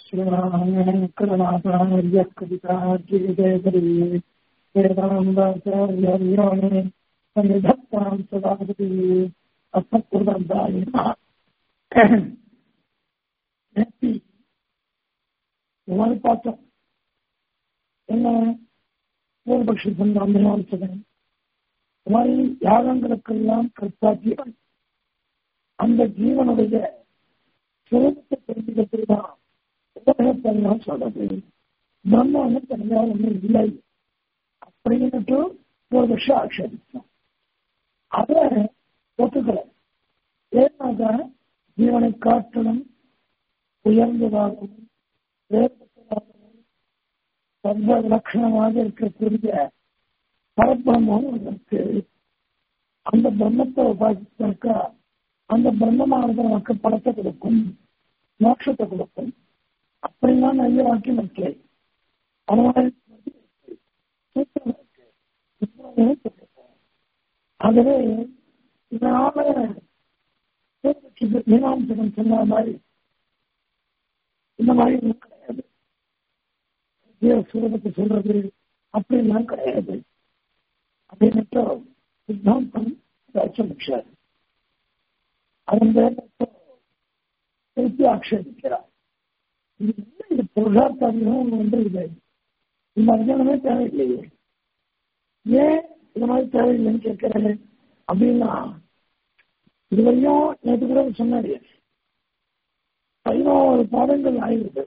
श्रीरामकरुणासार्यकवितार्जिविजयकरी वेदान्ताचार्यवीराणे सन्निधत्तां सदापति अस्मत्कृतन्ताय நேத்தி இந்த மாதிரி பார்த்தோம் என்ன பூர்வபக்ஷி சொன்ன அந்த மாதிரி இந்த மாதிரி யாகங்களுக்கெல்லாம் கர்த்தா ஜீவன் அந்த ஜீவனுடைய சுரூபத்தை தெரிஞ்சுக்கிறது தான் உலகத்தெல்லாம் சொல்றது பிரம்மன்னு தனியா ஒன்றும் இல்லை அப்படின்னுட்டு ஒரு வருஷம் ஆட்சேபிச்சோம் அதை ஒத்துக்கல ஏன்னாக ஜீவனை காட்டணும் உயர்ந்ததாகவும் வேறுபட்டதாகவும் சர்வ லட்சணமாக இருக்கக்கூடிய பரபிரம்மம் இருக்கு அந்த பிரம்மத்தை உபாசித்தாக்கா அந்த பிரம்மமானது நமக்கு படத்தை கொடுக்கும் மோட்சத்தை கொடுக்கும் அப்படிலாம் நிறைய வாக்கியம் இருக்கு அதனால ஆகவே இதனால மீனாம்சகம் சொன்ன மாதிரி இந்த மாதிரி ஒன்றும் கிடையாது சூரகத்தை சொல்றது அப்படிலாம் கிடையாது அப்படின்னுட்டு சித்தாந்தம் சொல்லிச்சார் அதன் திருப்பி ஆக்ஷேபிக்கிறார் இது என்ன இது புருஷார்த்தம் வந்து இது இந்த அர்ஜனமே தேவையில்லையே ஏன் இந்த மாதிரி தேவையில்லைன்னு கேட்கிறேன் அப்படின்னா இதுவரையும் நேற்று கூட சொன்னாரு பதினோரு பாதங்கள் ஆயிருக்கு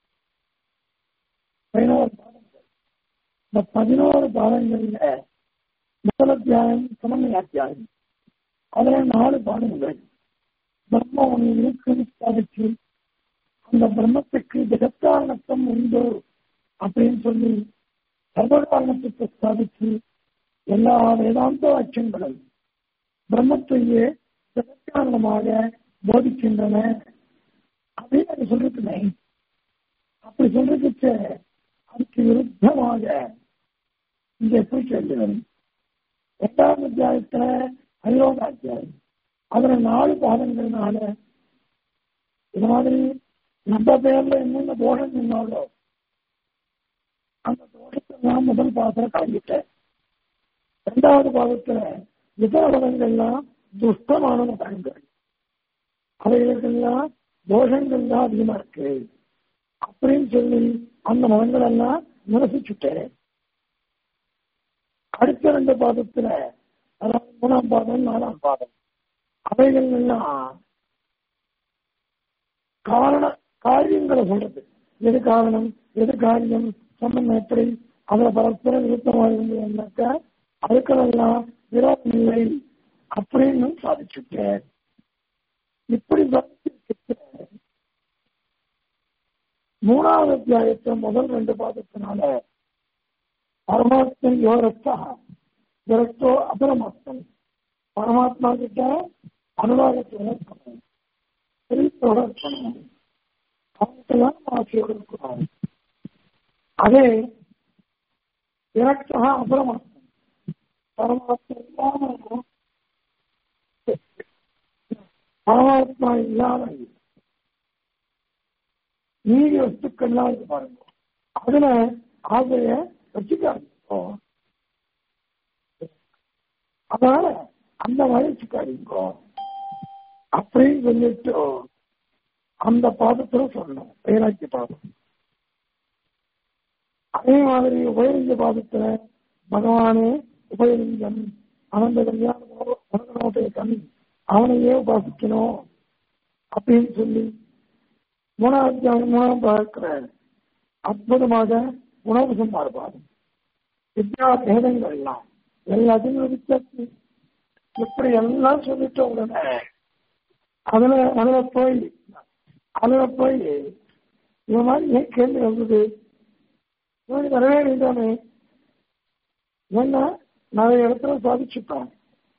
பதினோரு பாதங்கள் இந்த பதினோரு பாதங்கள்ல முதல் அத்தியாயம் சமன்வய அத்தியாயம் அதுல நாலு பாடங்கள் பிரம்ம ஒன்று இருக்குன்னு ஸ்தாபிச்சு அந்த பிரம்மத்துக்கு ஜெகத்தாரணத்துவம் உண்டு அப்படின்னு சொல்லி சர்வகாரணத்துக்கு ஸ்தாபிச்சு எல்லா வேதாந்த வாக்கியங்களும் பிரம்மத்தையே ஜெகத்தாரணமாக போதிக்கின்றன அப்படின்னு அது சொல்லிருக்குமே அப்படி சொல்றதுக்கு அதுக்கு விருத்தமாக இங்க எப்படி கேள்வி வரும் எட்டாம் அத்தியாயத்துல அயோக அத்தியாயம் அதுல நாலு பாதங்கள்னால இது மாதிரி நம்ம பேர்ல என்னென்ன தோஷம் சொன்னாலோ அந்த தோஷத்தெல்லாம் முதல் பாதத்துல கலந்துட்டேன் ரெண்டாவது பாதத்துல இதர பதங்கள்லாம் துஷ்டமான மதங்கள் அவைகளுக்கெல்லாம் தோஷங்கள் தான் அதிகமா இருக்கு அப்படின்னு சொல்லி அந்த மதங்கள் எல்லாம் நிரசிச்சுட்டேன் அடுத்த ரெண்டு பாதத்துல அதாவது மூணாம் பாதம் நாலாம் பாதம் அவைகள் எல்லாம் காரண காரியங்களை சொல்றது எது காரணம் எது காரியம் சம்பந்தம் எப்படி அதுல பரஸ்பர விருத்தமாக இருந்ததுன்னாக்கா அதுக்களெல்லாம் விரோதம் இல்லை அப்படின்னு சாதிச்சுட்டேன் இப்படி மூணாவது அத்தியாயத்தை முதல் ரெண்டு பாதத்தினால பரமாத்மன் யோரத்தா விரக்தோ அபரமாத்மன் பரமாத்மா கிட்ட அனுராகத்தோட இருக்கணும் பிரித்தோட இருக்கணும் அவனுக்கெல்லாம் ஆசையோட இருக்கணும் அதே விரக்தா அபரமாத்மன் பரமாத்மா இல்லாம பரமாத்மா இல்லாத நீதி வஸ்துக்கள்லாம் இருக்கு பாருங்க அதுல ஆசைய வச்சுக்காதீங்க அதனால அந்த மாதிரி வச்சுக்காதீங்க அப்படின்னு சொல்லிட்டு அந்த பாதத்துல சொல்லணும் வைராக்கிய பாதம் அதே மாதிரி உபயலிங்க பாதத்துல பகவானே உபயலிங்கம் அனந்த கல்யாணம் அவனையே உபாசிக்கணும் அப்படின்னு சொல்லி மூணாவது மூணாம் பார்க்கிற அற்புதமாக உணவு சம்பாடுபாடு வித்யா பேதங்கள் எல்லாம் எல்லாத்தையும் வித்தியாசி இப்படி எல்லாம் சொல்லிட்ட உடனே அதுல அதுல போய் அதுல போய் இந்த மாதிரி ஏன் கேள்வி வந்தது இவனுக்கு வரவே வேண்டாமே ஏன்னா நிறைய இடத்துல சாதிச்சுட்டோம்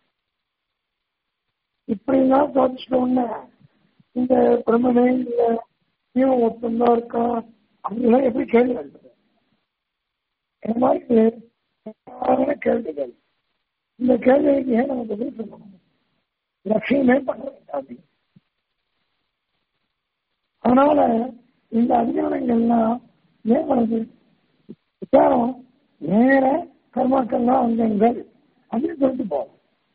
இப்படிலாம் சாதிச்சிட்ட உடனே இந்த பிரம்மனே இல்ல இவன் ஒருத்தந்தான் இருக்கா அப்படிலாம் எப்படி கேள்வி வந்தது இந்த மாதிரி கேள்விகள் இந்த கேள்விக்கு ஏன் நம்ம பதில் சொல்லணும் லட்சியமே பண்ண வேண்டாது அதனால இந்த அதிகாரங்கள்லாம் ஏன் வருது விசாரம் நேர கர்மாக்கள்லாம் அங்கங்கள் அப்படின்னு சொல்லிட்டு போகும்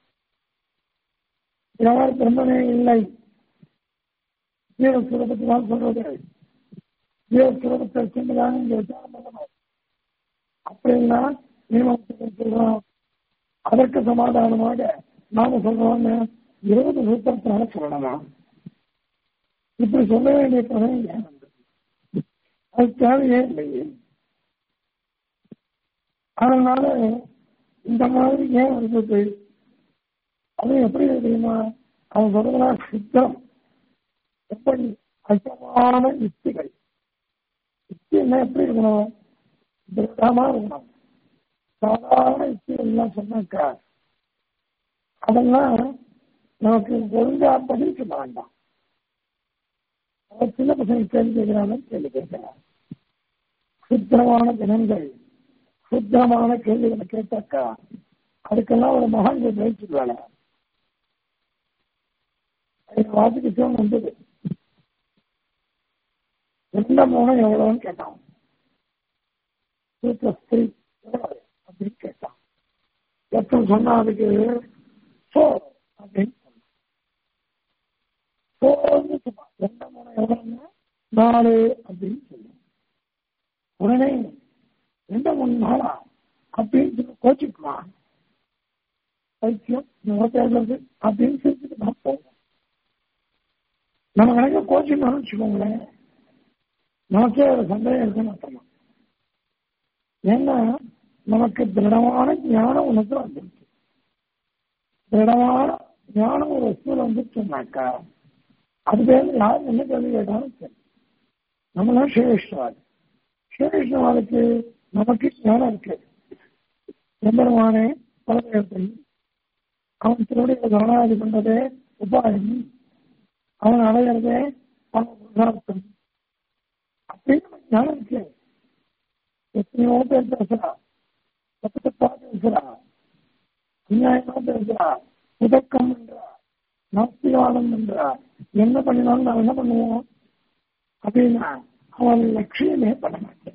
இதனால் பிரம்மனே இல்லை ஜீவசுரபத்தை தான் சொல்றது ஜீவசுரபத்தை சென்றுதான் இங்க விசாரம் பண்ணணும் அப்படின்னா மீமாசத்தை சொல்றோம் அதற்கு சமாதானமாக நாம சொல்றோம்னு இருபது சூத்திரத்தினால சொல்லணுமா இப்படி சொல்ல வேண்டிய பதவி ஏன் வந்தது? அது தேவையே இல்லையே அதனால இந்த மாதிரி ஏன் வந்தது அது எப்படி தெரியுமா அவன் சொல்றதுனா சித்தம் எப்படி அச்சமான யுக்திகள் யுக்தி என்ன எப்படி இருக்கணும் திருடமா இருக்கணும் சாதாரண யுக்திகள் எல்லாம் சொன்னாக்கா அதெல்லாம் நமக்கு ஒழுங்கா பதில் சொல்ல வேண்டாம் அவர் சின்ன பசங்க கேள்வி கேட்கிறாங்க கேள்வி கேட்கிறார் சுத்தமான தினங்கள் சுத்தமான கேள்விகளை கேட்டாக்கா அதுக்கெல்லாம் ஒரு மகான் பயிற்சிடுவாங்க வாசிக்கு சிவன் வந்தது எந்த மூலம் எவ்வளவுன்னு கேட்டான் சூத்திர ஸ்திரீ எவ்வளவு அப்படின்னு கேட்டான் எத்தனை சொன்னா அதுக்கு சோ அப்படின்னு சொன்னான் சோன்னு சொன்னான் எந்த மூலம் எவ்வளவுன்னா நாலு அப்படின்னு சொன்னான் உடனே எந்த மூணு நாளா அப்படின்னு சொல்லி கோச்சிக்குவான் பைத்தியம் தேர்ந்தது அப்படின்னு சொல்லிட்டு நான் போவோம் நம்ம கணக்கு கோச்சிங் வச்சுக்கோங்களேன் நமக்கே ஒரு சந்தேகம் இருக்குன்னு அர்த்தம் ஏன்னா நமக்கு திருடமான ஞானம் உனக்கு வந்துருச்சு திருடமான ஞானம் ஒரு வசூல் வந்துருச்சுனாக்கா அது பேர் யார் என்ன கேள்வி கேட்டாலும் சரி நம்மளாம் சிவவிஷ்ணவாதி சிவவிஷ்ணவாதிக்கு நமக்கு ஞானம் இருக்கு எம்பெருமானே பலதேவத்தை அவன் திருடைய கவனாதி பண்றதே உபாயம் அவன் அடையிறதே பரமார்த்தம் அப்படின்னு ஞானம் இருக்கு எத்தனையோ பேர் பேசுறா தப்பு தப்பா பேசுறா அநியாயமா பேசுறா முதக்கம் பண்றா நாஸ்திகவாதம் பண்றா என்ன பண்ணினாலும் நான் என்ன பண்ணுவோம் அப்படின்னா அவன் லட்சியமே பண்ண மாட்டேன்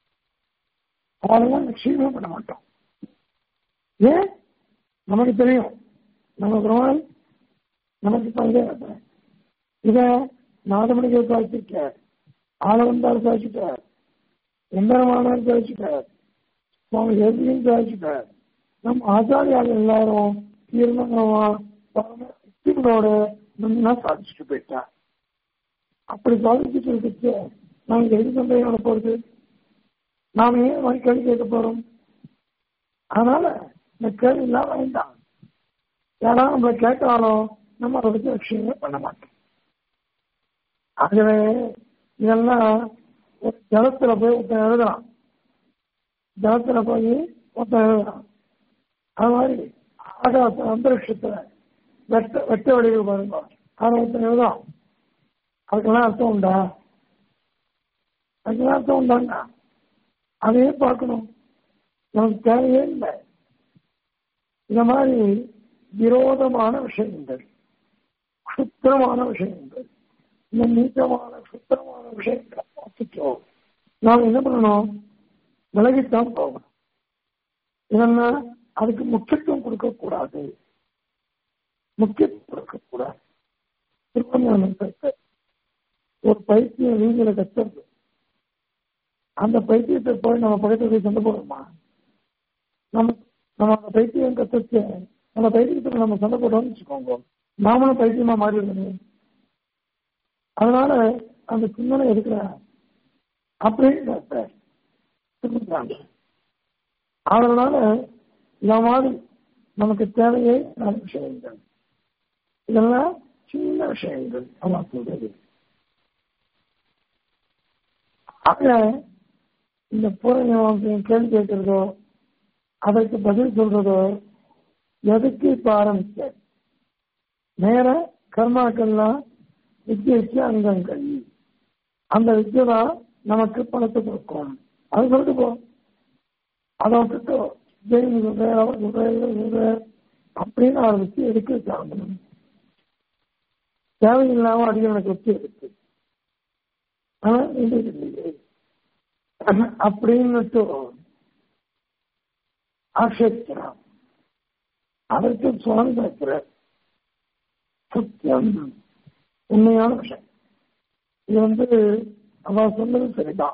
அவளெல்லாம் லட்சியமே பண்ண மாட்டோம் ஏன் நமக்கு தெரியும் நம்ம பெருமாள் நமக்கு பங்கு இத நாதமணிகள் சாதிச்சிருக்கார் ஆளவந்தார் சாதிச்சிட்டார் எம்பெருமானார் சாதிச்சிட்டார் சுவாமி ஏசியும் சாதிச்சிட்டார் நம் ஆச்சாரியால் எல்லாரும் தீர்மானமா யுக்திகளோட நல்லா சாதிச்சுட்டு போயிட்டார் அப்படி சாதிச்சுட்டு இருக்கு நாங்க எது சந்தேகம் போறது நாம ஏன் மாதிரி கேள்வி கேட்க போறோம் அதனால இந்த கேள்வி எல்லாம் வேண்டாம் யாராவது நம்மளை கேட்டாலும் நம்ம அதை பற்றி விஷயமே பண்ண மாட்டோம் ஆகவே இதெல்லாம் ஒரு ஜலத்துல போய் ஒருத்தன் எழுதலாம் ஜலத்துல போய் ஒருத்தன் எழுதலாம் அது மாதிரி ஆகாச அந்தரிஷத்துல வெட்ட வெட்ட வடிவில் பாருங்க அதை ஒருத்தன் எழுதலாம் அதுக்கெல்லாம் அர்த்தம் உண்டா அதுக்கெல்லாம் அர்த்தம் உண்டாங்க அதையே பார்க்கணும் நமக்கு தேவையே இல்லை இந்த மாதிரி விரோதமான விஷயங்கள் சுத்திரமான விஷயங்கள் இந்த நீச்சமான சுத்திரமான விஷயங்களை பார்த்துட்டோம் நாம் என்ன பண்ணணும் விலகித்தான் போகணும் இதெல்லாம் அதுக்கு முக்கியத்துவம் கொடுக்கக்கூடாது முக்கியத்துவம் கொடுக்கக்கூடாது திருப்பஞ்சானம் கற்று ஒரு பைத்தியம் வீதியில கத்துறது அந்த பைத்தியத்தை போய் நம்ம பக்கத்துல போய் சண்டை போடுறோமா நம்ம நம்ம அந்த பைத்தியம் கத்துச்சு அந்த பைத்தியத்துக்கு நம்ம சண்டை போட்டோம்னு வச்சுக்கோங்க நாமளும் பைத்தியமா மாறிடுறது அதனால அந்த சிந்தனை இருக்கிற அப்படின்னு அதனால இந்த மாதிரி நமக்கு தேவையே நல்ல விஷயங்கள் இதெல்லாம் சின்ன விஷயங்கள் அதான் சொல்றது ஆக இந்த பூரண கேள்வி கேட்கிறதோ அதற்கு பதில் சொல்றதோ எதுக்கு இப்ப ஆரம்பிச்ச நேர கர்மாக்கள்லாம் வித்தியக்கு அங்கங்கள் அந்த வித்தியை தான் நமக்கு பணத்தை கொடுக்கும் அது சொல்லிட்டு போ அதை விட்டுட்டு ஜெயின் சொல்றேன் அவர் சொல்றேன் இவர் சொல்றேன் அப்படின்னு ஆரம்பிச்சு எதுக்கு சாப்பிடணும் தேவையில்லாம அடிக்க எனக்கு வச்சு இருக்கு ஆனா இருந்தது இல்லையே அப்படின்னுட்டு ஆட்சேபிக்கிறான் அதற்கு சுவாமி பார்க்கிறார் சத்தியம் உண்மையான விஷயம் இது வந்து அவ சொன்னது சரிதான்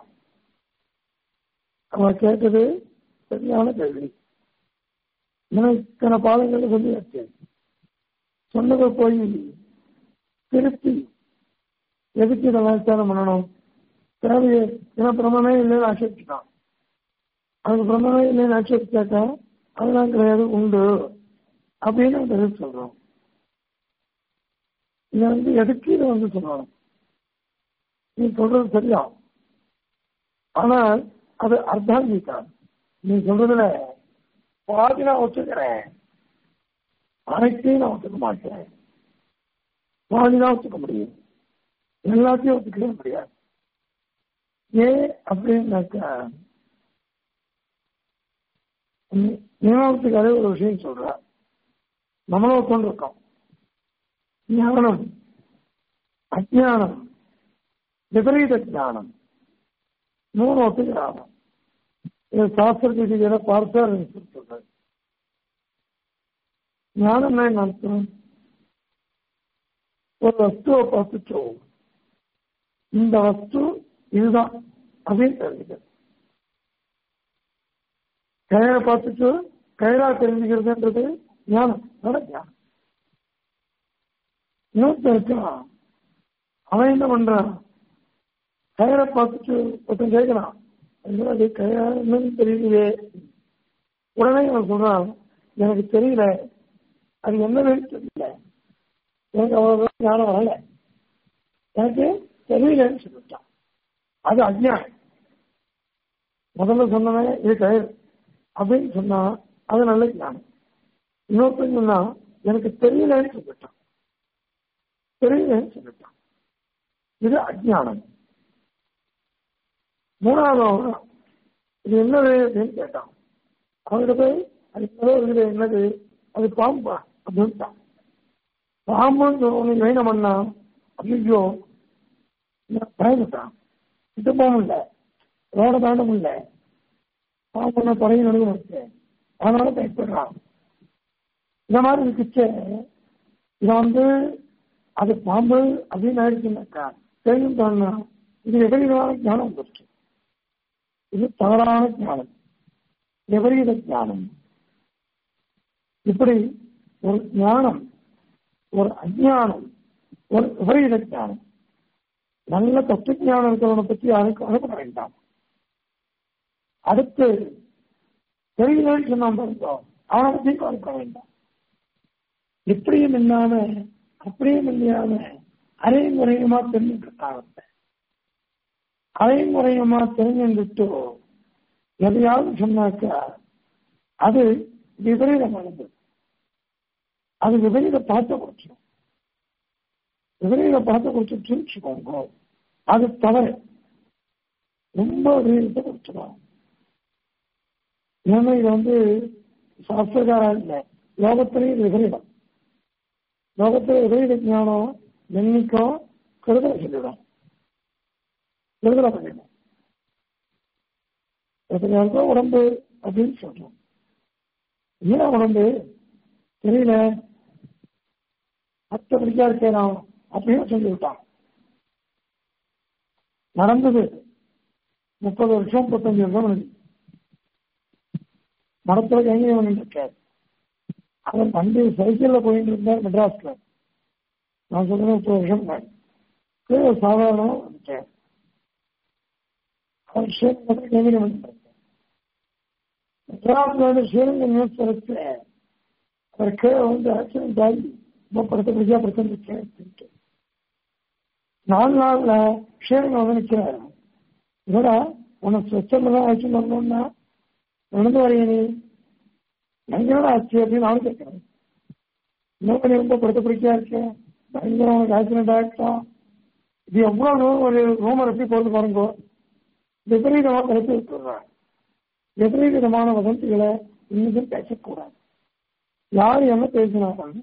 அவ கேட்டது சரியான கேள்வி எனக்கு இத்தனை பாடங்கள் சொல்லி வச்சேன் சொன்னதை போய் திருப்பி எதுக்கு இதை வியாச்சாரம் பண்ணணும் தேவையே ஏன்னா பிரம்மமே இல்லைன்னு ஆட்சேபிச்சுட்டான் அதுக்கு பிரம்மமே இல்லைன்னு ஆட்சேபிச்சாக்கா அதெல்லாம் கிடையாது உண்டு அப்படின்னு பதில் சொல்றோம் இதை வந்து எதுக்கு இதை வந்து சொல்லணும் நீ சொல்றது சரியா ஆனால் அது அர்த்தாங்கீகா நீ சொல்றதுல பாதி நான் ஒத்துக்கிறேன் அனைத்தையும் நான் ஒத்துக்க மாட்டேன் பாதி தான் ஒத்துக்க முடியும் எல்லாத்தையும் ஒத்துக்கவே முடியாது ஏன் அப்படின்னாக்கா நியமனத்துக்காக ஒரு விஷயம் சொல்ற நம்மளும் உட்காந்து இருக்கோம் ஞானம் அஜானம் விபரீத ஞானம் மூணு ஒத்துக்கிறாங்க இது சாஸ்திர ரீதியில பார்த்தார் சொல்றாரு ஞானம் என்ன அர்த்தம் ஒரு வஸ்துவை பார்த்துச்சோ இந்த வஸ்து இதுதான் அப்படின்னு தெரிஞ்சுக்கிறது கயிறை பார்த்துட்டு கயிறா தெரிஞ்சுக்கிறதுன்றது ஞானம் அதான் ஞானம் இன்னொருத்தர் இருக்கான் அவன் என்ன பண்றான் கயிறை பார்த்துட்டு ஒருத்தன் கேட்கிறான் ஐயோ, அது கயிறா என்னன்னு தெரியலையே உடனே அவன் சொல்றான் எனக்கு தெரியல அது என்னன்னு தெரியல எனக்கு அவ்வளவு ஞானம் வரல எனக்கு தெரியலன்னு சொல்லிட்டான் அது அஜ்ஞானம் முதல்ல சொன்னவன் இது கயிறு அப்படின்னு சொன்னா அது நல்ல ஞானம் இன்னொருத்தன் சொன்னா எனக்கு தெரியலன்னு சொல்லிட்டான் தெரியலன்னு சொல்லிட்டான் இது அஜ்ஞானம் மூணாவது அவன் இது என்னது அப்படின்னு கேட்டான் அவன்கிட்ட போய் அது என்னதோ இருக்குது என்னது அது பாம்பா அப்படின்ட்டான் பாம்புன்னு சொன்ன இவன் என்ன பண்ணா ஐயோ பயந்துட்டான் கிட்ட போக முடியல ரோட தாண்ட முடியல பாம்புன்னா பழைய நடுவு இருக்கு அதனால பயப்படுறான் இந்த மாதிரி இருக்குச்சே இதை வந்து அது பாம்பு அப்படின்னு ஆயிடுச்சுன்னாக்கா தெரிஞ்சுட்டான்னா இது விபரீதமான ஞானம் வந்துருச்சு இது தவறான ஞானம் விபரீத ஞானம் இப்படி ஒரு ஞானம் ஒரு அஜானம் ஒரு விபரீத ஞானம் நல்ல தத்துவ ஞானம் இருக்கிறவனை பற்றி யாருக்கு அனுப்ப வேண்டாம் அடுத்து தெரியலன்னு சொன்னான் பாருங்க அவனை பற்றி கவனிக்க வேண்டாம் இப்படியும் இல்லாம அப்படியும் இல்லாம அரையும் முறையுமா தெரிஞ்சுட்டு இருக்காங்க அரையும் முறையுமா தெரிஞ்சுட்டு எதையாவது சொன்னாக்கா அது விபரீதமானது அது விபரீத பார்த்த குறைச்சிடும் விபரீத பார்த்த குறைச்சிட்டு வச்சுக்கோங்க அது தவறு ரொம்ப விபரீதத்தை குறைச்சிடும் ஏன்னா இது வந்து சாஸ்திரக்காரா இல்லை லோகத்திலேயும் விபரீதம் லோகத்தில் விபரீத ஞானம் என்னைக்கும் கருதலை சொல்லிடும் கருதலை பண்ணிடும் எத்தனை உடம்பு அப்படின்னு சொல்றோம் ஏன் உடம்பு தெரியல அத்தை பிடிக்கா இருக்கேன் அப்படின்னு சொல்லி விட்டான் நடந்தது முப்பது வருஷம் முப்பத்தஞ்சு வருஷம் நடந்தது மரத்துல கைங்கரியம் இருக்கார் அவர் வண்டி சைக்கிள்ல போயிட்டு இருந்தார் மெட்ராஸ்ல நான் சொல்றேன் முப்பது வருஷம் முன்னாடி கீழே சாதாரணமா வந்துட்டேன் அவர் ஸ்ரீரங்கத்தில் கைங்கரியம் பண்ணிட்டு மெட்ராஸ்ல வந்து ஸ்ரீரங்க நியூஸ் வச்சு அவர் கீழே வந்து ஆக்சிடென்ட் ஆகி ரொம்ப படுத்த பிடிச்சா படுத்துருக்கேன் அப்படின்ட்டு நாலு நாள்ல ஸ்ரீரங்கம் வந்து நிற்கிறாரு இதோட உனக்கு ஸ்வச்சம் தான் ஆச்சு வரணும்னா நடந்து வரைய நீ பயங்கரம் ஆச்சு அப்படின்னு நானும் கேட்கிறேன் இன்னும் பண்ணி ரொம்ப படுத்த பிடிக்கா இருக்கேன் பயங்கரம் உனக்கு ஆக்சிடென்ட் ஆகிட்டான் இது எவ்வளவு ஒரு ரூமர் எப்படி போறது பாருங்க விபரீதமா கருத்து விட்டுறாங்க விபரீதமான வதந்திகளை இன்னும் பேசக்கூடாது யார் என்ன பேசினாலும்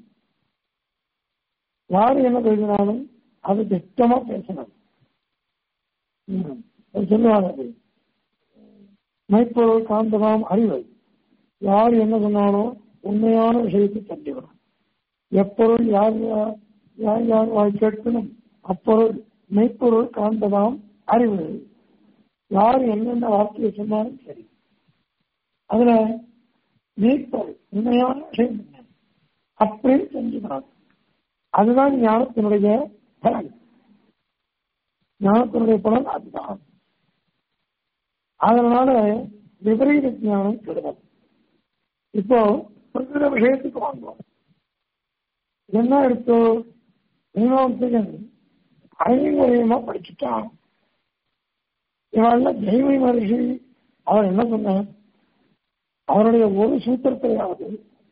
யார் என்ன பேசினாலும் அது திட்டமா பேசணும் ம். அது சொல்லுவாங்க அது. மெய்ப்பொருள் காந்தமாம் அறிவை யார் என்ன சொன்னாலும் உண்மையான விஷயத்தை தெரிஞ்சுக்கணும் எப்பொருள் யார் யார் யார் யார் வாய் கேட்கணும் அப்பொருள் மெய்ப்பொருள் காந்தமாம் அறிவு யார் என்னென்ன வார்த்தையை சொன்னாலும் சரி அதுல மெய்ப்பொருள் உண்மையான விஷயம் என்ன அப்படின்னு தெரிஞ்சுக்கணும் அதுதான் ஞானத்தினுடைய பலன் ஞானத்தினுடைய பலன் அதுதான் அதனால விபரீத ஞானம் கெடுதல் இப்போ பிரகிருத விஷயத்துக்கு வாங்குவோம் என்ன எடுத்தோ இன்னொருத்தன் அறிமுறையமா படிச்சுட்டான் இவெல்லாம் தெய்வ மகர்ஷி அவர் என்ன சொன்னார் அவருடைய ஒரு சூத்திரத்திலேயாவது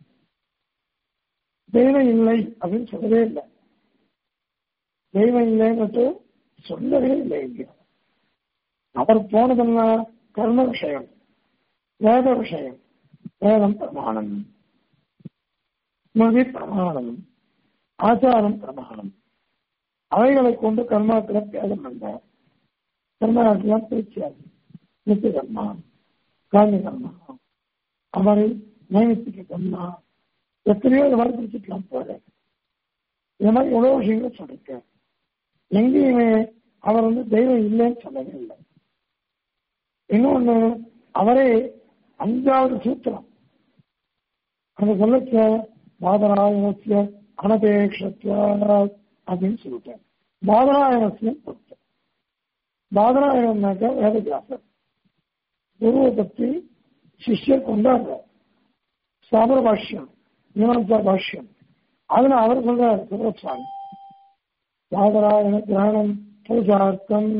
தெய்வம் இல்லை அப்படின்னு சொல்லவே இல்லை தெய்வம் இல்லைன்னு சொல்லவே இல்லை இங்க அவர் போனதெல்லாம் கர்ம விஷயம் வேத விஷயம் வேதம் பிரமாணம் ஸ்மிருதி பிரமாணம் ஆச்சாரம் பிரமாணம் அவைகளை கொண்டு கர்மாக்களை பேதம் அல்ல கர்மராசிலாம் பிரிச்சாது நித்திய கர்மா காமிய கர்மா அவரை நைமித்திக கர்மா எத்தனையோ இது மாதிரி பிரிச்சுக்கலாம் போல இந்த மாதிரி எவ்வளவு விஷயங்களை சொல்லிருக்க எங்கேயுமே அவர் வந்து தெய்வம் இல்லைன்னு சொல்லவே இல்லை இன்னொன்னு அவரே அஞ்சாவது சூத்திரம் அந்த சொல்லச்ச பாதராயணசிய அனபேட்சத்வா அப்படின்னு சொல்லிட்டேன் பாதராயணசியம் கொடுத்தேன் பாதராயணம்னாக்க வேதவியாசர் குருவை பற்றி சிஷ்யர் கொண்டாடுற சாபர பாஷ்யம் மீமாசா பாஷ்யம் அதுல அவர் சொல்றாரு சுப்ரஸ்வாமி பாதராயண கிரகணம் பூஜார்த்தம்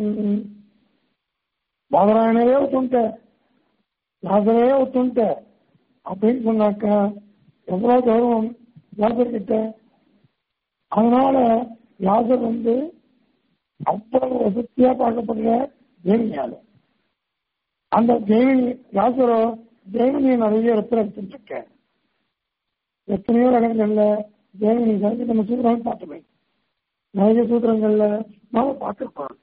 பாதராயணரே ஒத்துண்ட வியாசரே ஒத்துண்ட அப்படின்னு சொன்னாக்கா எவ்வளவு கௌரவம் வியாசர் கிட்ட அதனால வியாசர் வந்து அவ்வளவு வசதியா பார்க்கப்படுற தேவியால அந்த தேவி வியாசரோ தேவனியை நிறைய இடத்துல எடுத்துட்டு இருக்க எத்தனையோ இடங்கள்ல தேவனி சேர்ந்து நம்ம சூத்திரம் பார்த்துமே நிறைய சூத்திரங்கள்ல நாம பார்த்திருக்கோம்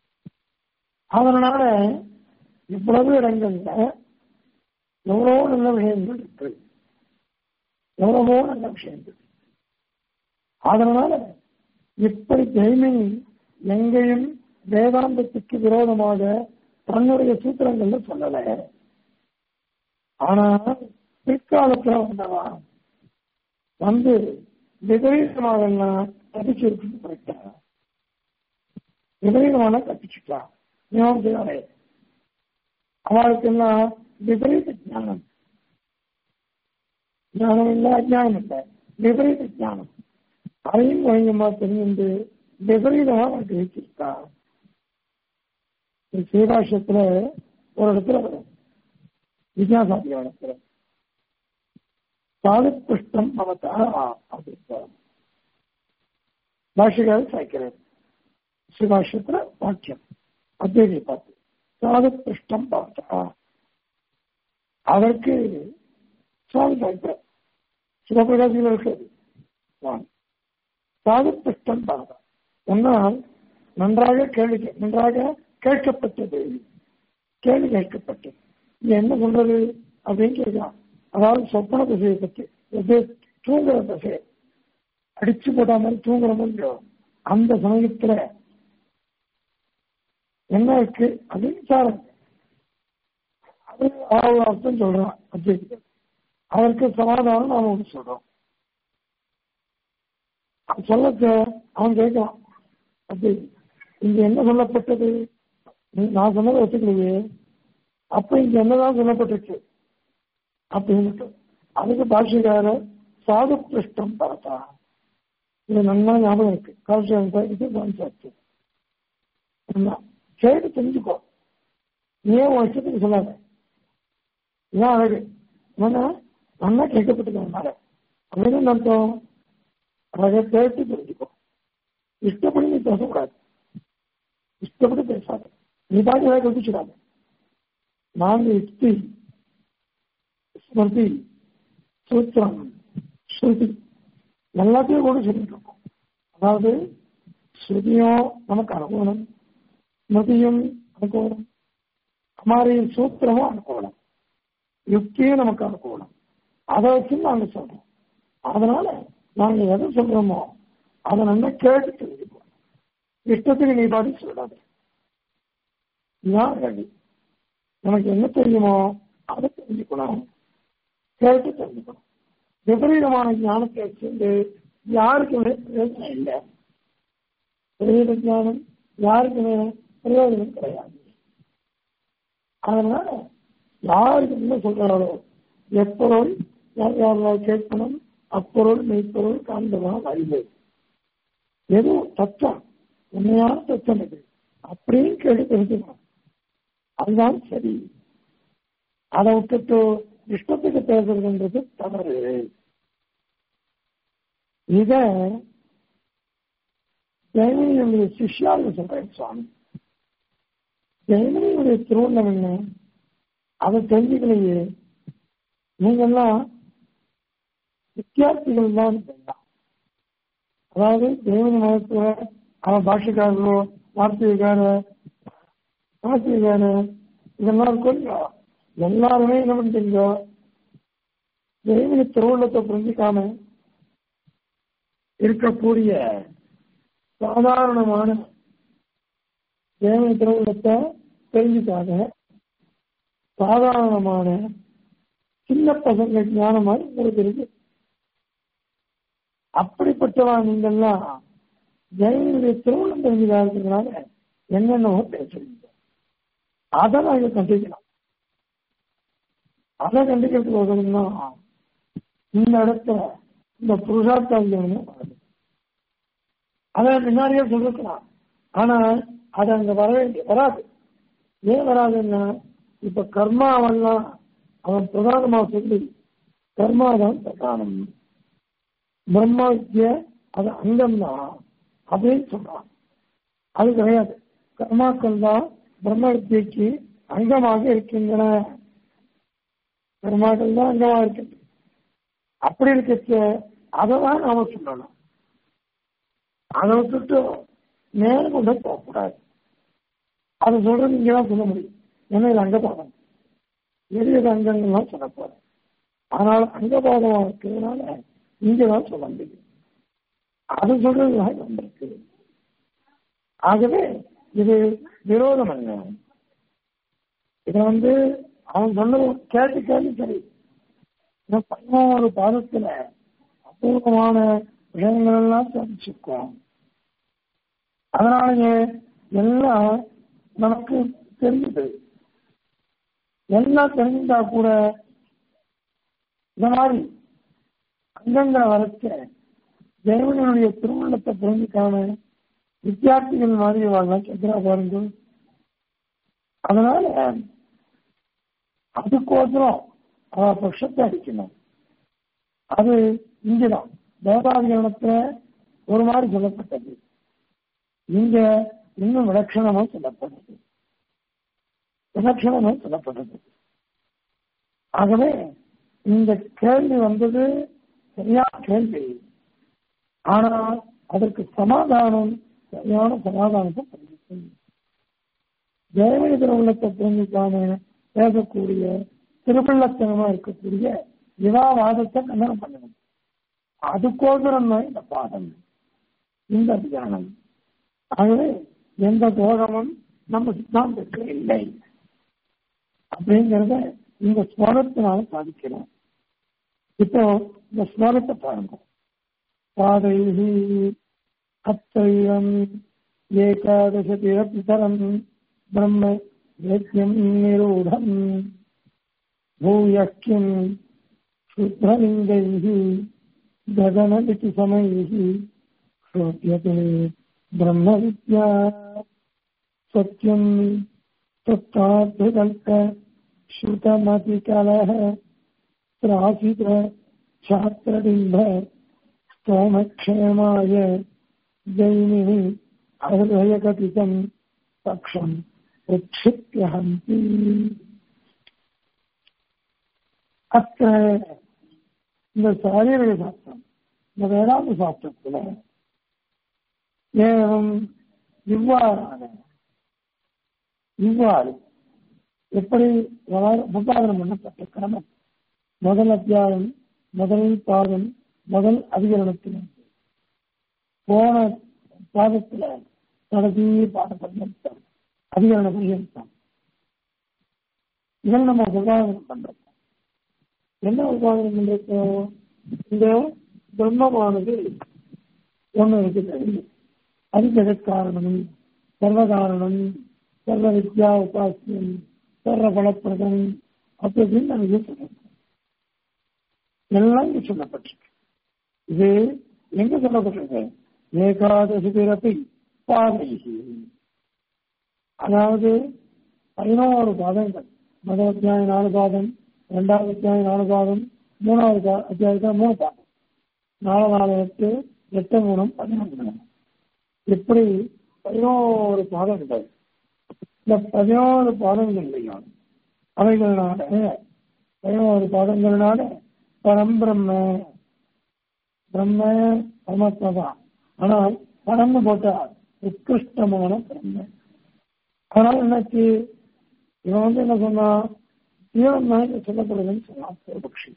அதனால இவ்வளவு இடங்கள்ல எவ்வளவோ நல்ல விஷயங்கள் இருக்கு எவ்வளவோ நல்ல விஷயங்கள் அதனால இப்படி தெய்மை எங்கேயும் வேதாந்தத்துக்கு விரோதமாக தன்னுடைய சூத்திரங்கள்ல சொல்லல ஆனா பிற்காலத்துல வந்தவா வந்து விபரீதமாக எல்லாம் தப்பிச்சிருக்கு கரெக்டா விபரீதமான தப்பிச்சுட்டா ஞாபகம் அவளுக்கெல்லாம் விபரீத ஞானம் ஞானம் இல்லை அஜானம் இல்லை விபரீத ஞானம் அதையும் கொஞ்சமா தெரிஞ்சு விபரீதமா அவன் கிரகிச்சிருக்கா சீராஷத்துல ஒரு இடத்துல வரும் விஜயாசாதி இடத்துல சாதுப்புஷ்டம் அவதா அப்படின்னு பாஷிகால் சாய்க்கிறார் ஸ்ரீபாஷ்யத்துல வாக்கியம் அத்வைதியை பார்த்து சாதுப்புஷ்டம் பார்த்தா அதற்கு சுவாமி சாய்க்கிறார் சிவபிரகாசியில் இருக்கிறது சுவாமி சாதுப்புஷ்டம் பார்த்தா ஒன்னால் நன்றாக கேள்வி நன்றாக கேட்கப்பட்டது கேள்வி கேட்கப்பட்டது இது என்ன சொல்றது அப்படின்னு கேட்கலாம் அதாவது சொப்பன திசையை பற்றி எப்படி தூங்குற திசை அடிச்சு போட்ட மாதிரி தூங்குற மாதிரி அந்த சமயத்துல என்ன இருக்கு அப்படின்னு விசாரம் அது அவர் அர்த்தம் சொல்றான் அத்வைதிகள் அதற்கு சமாதானம் நாம ஒன்று சொல்றோம் சொல்லத்த அவன் கேட்கலாம் அப்படி இங்க என்ன சொல்லப்பட்டது நான் சொன்னதை வச்சுக்கலையே அப்ப இங்க என்னதான் சொல்லப்பட்டிருக்கு அப்படின்ட்டு அதுக்கு பாஷிகார சாது பிருஷ்டம் பார்த்தா இது நல்லா ஞாபகம் இருக்கு கால்சியம் சாய்க்கு கான்சாச்சு கேட்டு தெரிஞ்சுக்கோ ஏன் உன் இஷ்டத்துக்கு சொல்லாத ஏன் அழகு ஏன்னா நல்லா கேட்கப்பட்டதுனால அப்படின்னு அர்த்தம் அழகை கேட்டு தெரிஞ்சுக்கோ இஷ்டப்படி நீ பேசக்கூடாது இஷ்டப்பட்டு பேசாத நீ பாட்டு வேலை கல்பிச்சுடாத நாங்க யுக்தி ஸ்மிருதி சூத்திரம் ஸ்ருதி எல்லாத்தையும் கூட சொல்லிட்டு இருக்கோம் அதாவது ஸ்ருதியும் நமக்கு அனுகூலம் ஸ்மிருதியும் அனுகூலம் हमारी சூத்திரமும் அனுகூலம் யுக்தியும் நமக்கு அனுகூலம் அதை வச்சு நாங்க சொல்றோம் அதனால நாங்க எதை சொல்றோமோ அதை நல்லா கேட்டு தெரிஞ்சுப்போம் இஷ்டத்துக்கு நீ பதில் சொல்லாது இதுதான் கேள்வி நமக்கு என்ன தெரியுமோ அதை தெரிஞ்சுக்கணும் கேட்டு தெரிஞ்சுக்கணும் விபரீதமான ஞானத்தை வச்சுட்டு யாருக்குமே பிரயோஜனம் இல்லை விபரீத ஞானம் யாருக்குமே பிரயோஜனம் கிடையாது அதனால யாருக்கு என்ன சொல்றாரோ எப்பொருள் யார் யாரெல்லாம் கேட்கணும் அப்பொருள் மெய்ப்பொருள் காண்பதான் அறிவு எது தத்துவம் உண்மையான தத்துவம் இது அப்படின்னு கேட்டு தெரிஞ்சுக்கணும் அதுதான் சரி அதை விட்டுட்டு இஷ்டத்துக்கு பேசுறதுன்றது தவறு இத ஜெயமணியுடைய சிஷ்யாவில் சொல்றேன் சுவாமி ஜெயமணியுடைய திருவண்ணம் என்ன அதை தெரிஞ்சுக்கலையே நீங்கெல்லாம் வித்தியார்த்திகள் தான் சொல்லலாம் அதாவது ஜெயமணி மதத்துல அவன் பாஷக்காரரோ வார்த்தைக்கார வார்த்தைக்கார இதெல்லாம் இருக்கும் எல்லாருமே என்ன பண்றீங்க ஜெயமணி திருவள்ளத்தை புரிஞ்சுக்காம இருக்கக்கூடிய சாதாரணமான ஜெயமணி திருவள்ளத்தை தெரிஞ்சுக்காத சாதாரணமான சின்ன பசங்க ஞானம் மாதிரி உங்களுக்கு இருக்கு அப்படிப்பட்டவா நீங்கள்லாம் ஜெயமணியுடைய திருமணம் தெரிஞ்சதா இருக்கிறதுனால என்னென்னவோ பேசுறீங்க அதை நாங்கள் கண்டிக்கலாம் அதை கண்டிக்கிறதுக்கு உதவுன்னா இந்த இடத்துல இந்த புருஷார்த்தம் வருது அதை முன்னாடியே சொல்லிருக்கலாம் ஆனா அது அங்க வர வேண்டிய வராது ஏன் வராதுன்னா இப்ப கர்மாவெல்லாம் அவன் பிரதானமா சொல்லி கர்மாதான் பிரதானம் பிரம்ம வித்ய அது அங்கம் தான் அப்படின்னு சொல்றான் அது கிடையாது கர்மாக்கள் தான் பிரம்ம வித்தியக்கு அங்கமாக இருக்கின்றன கர்மாக்கள் தான் அங்கமா இருக்கின்றன அப்படி இருக்க அதை தான் நாம சொல்லணும் அதை விட்டுட்டு நேரம் கொண்டு போகக்கூடாது அதை சொல்றது இங்கே தான் சொல்ல முடியும் ஏன்னா இது அங்கபாதம் எளியது அங்கங்கள்லாம் சொல்ல போறேன் ஆனால் அங்கபாதமாக இருக்கிறதுனால இங்கே தான் சொல்ல முடியும் அது சொல்றதுதான் வந்திருக்கு ஆகவே இது விரோதம் அல்ல இதை வந்து அவன் சொன்னது கேட்டு கேட்டு சரி இந்த பதினோரு பாதத்துல அபூர்வமான விஷயங்கள் எல்லாம் தெரிஞ்சுக்கோம் அதனாலயே எல்லாம் நமக்கு தெரியுது எல்லாம் தெரிஞ்சா கூட இந்த மாதிரி அங்கங்களை வரைச்ச தேவனுடைய திருமணத்தை புரிஞ்சுக்காம வித்தியார்த்திகள் மாதிரி வாழலாம் கேட்கிறா பாருங்க அதனால அதுக்கோசரம் அவ பட்சத்தை அடிக்கணும் அது இங்கதான் தேவாதிகரணத்துல ஒரு மாதிரி சொல்லப்பட்டது இங்க இன்னும் விலட்சணமா சொல்லப்பட்டது விலட்சணமா சொல்லப்பட்டது ஆகவே இந்த கேள்வி வந்தது சரியான கேள்வி ஆனால் அதற்கு சமாதானம் சரியான சமாதானத்தை தெரிவிக்கும் தேவனிதர் உள்ளத்தை புரிஞ்சுக்காம பேசக்கூடிய திருப்பள்ளத்தனமா இருக்கக்கூடிய விவாவாதத்தை கண்டனம் பண்ணணும் அதுக்கோசரம் தான் இந்த பாடம் இந்த தியானம் ஆகவே எந்த தோஷமும் நம்ம சித்தாந்தத்தில் இல்லை அப்படிங்கிறத இந்த ஸ்வரத்தினால சாதிக்கிறோம் இப்போ இந்த ஸ்வரத்தை பாருங்க பாதைஹி அத்தையம் ஏகாதசதிரப்பிதரம் பிரம்ம யஜ்யம் நிரூடம் பூயக்கிம் शुभ्रलिङ्गैः गगनलिटिसमैः श्रोत्यते ब्रह्मविद्या सत्यम् तत्तार्थकल्प श्रुतमतिकलः प्रासित छात्रबिम्ब स्तोमक्षेमाय जैमिनि अहृदयकथितम् पक्षम् उक्षिप्यहन्ति அத்த இந்த சாரீரக சாஸ்திரம் இந்த வேதாந்த சாஸ்திரத்துல ஏவம் இவ்வாறான இவ்வாறு எப்படி உபாதனம் பண்ணப்பட்ட கிரமம் முதல் அத்தியாயம் முதல் பாதம் முதல் அதிகரணத்தில் போன பாதத்துல கடைசி பாட பர்யந்தம் அதிகரண பர்யந்தம் இதில் நம்ம உபாதனம் பண்றோம் என்ன உபாதனம் பண்றோம் இந்த பிரம்மமானது ஒண்ணு இருக்குது அது ஜெகத்காரணம் சர்வகாரணம் சர்வ வித்யா உபாசியம் சர்வ பலப்பிரதம் அப்படி அப்படின்னு நம்ம சொல்றோம் எல்லாம் இங்க சொல்லப்பட்டிருக்கு இது எங்க சொல்லப்பட்டிருக்கு ஏகாதசி பிறப்பை பாதைகி அதாவது பதினோரு பாதங்கள் முதல் அத்தியாயம் நாலு பாதம் ரெண்டாவது அத்தியாயம் நாலு பாதம் மூணாவது அத்தியாயத்தில் மூணு பாதம் நாலு நாலு எட்டு எட்டு மூணும் பதினொன்று இப்படி பதினோரு பாதங்கள் இந்த பதினோரு பாதங்கள்லையும் அவைகளான பதினோரு பாதங்கள்னால பரம்பிரம்ம பிரம்ம பரமாத்மா தான் ஆனால் பரம்பு போட்டா உத்கிருஷ்டமான பிரம்ம அதனால என்னாச்சு இவன் வந்து என்ன சொன்னா ஜீவன் தான் இங்க சொல்லப்படுதுன்னு சொன்னான் பூர்வபக்ஷி